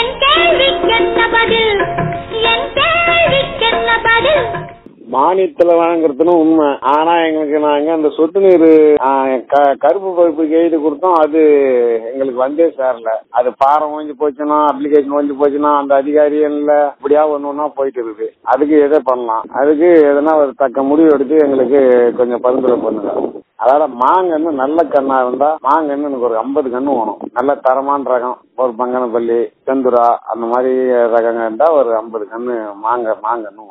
என் கேள்விக்கென்ன பதில் என் கேள்விக்கென்ன பதில் மானியத்துல வாங்குறதுன்னு உண்மை ஆனா எங்களுக்கு நாங்க அந்த சொட்டு நீர் கருப்பு பருப்புக்கு எழுதி கொடுத்தோம் அது எங்களுக்கு வந்தே சேரல அது பாரம் ஒழிஞ்சு போச்சுன்னா அப்ளிகேஷன் ஒழிஞ்சு போச்சுன்னா அந்த அதிகாரியும் இல்ல இப்படியா ஒண்ணு ஒண்ணா போயிட்டு இருக்குது அதுக்கு எதை பண்ணலாம் அதுக்கு எதனா ஒரு தக்க முடிவு எடுத்து எங்களுக்கு கொஞ்சம் பரிந்துரை பண்ணுங்க அதாவது மாங்கன்னு நல்ல கண்ணா இருந்தா மாங்கன்னு எனக்கு ஒரு ஐம்பது கண்ணு வேணும் நல்ல தரமான ரகம் ஒரு பங்கனப்பள்ளி செந்துரா அந்த மாதிரி ரகங்க இருந்தா ஒரு ஐம்பது கண்ணு மாங்க மாங்கன்னு வேணும்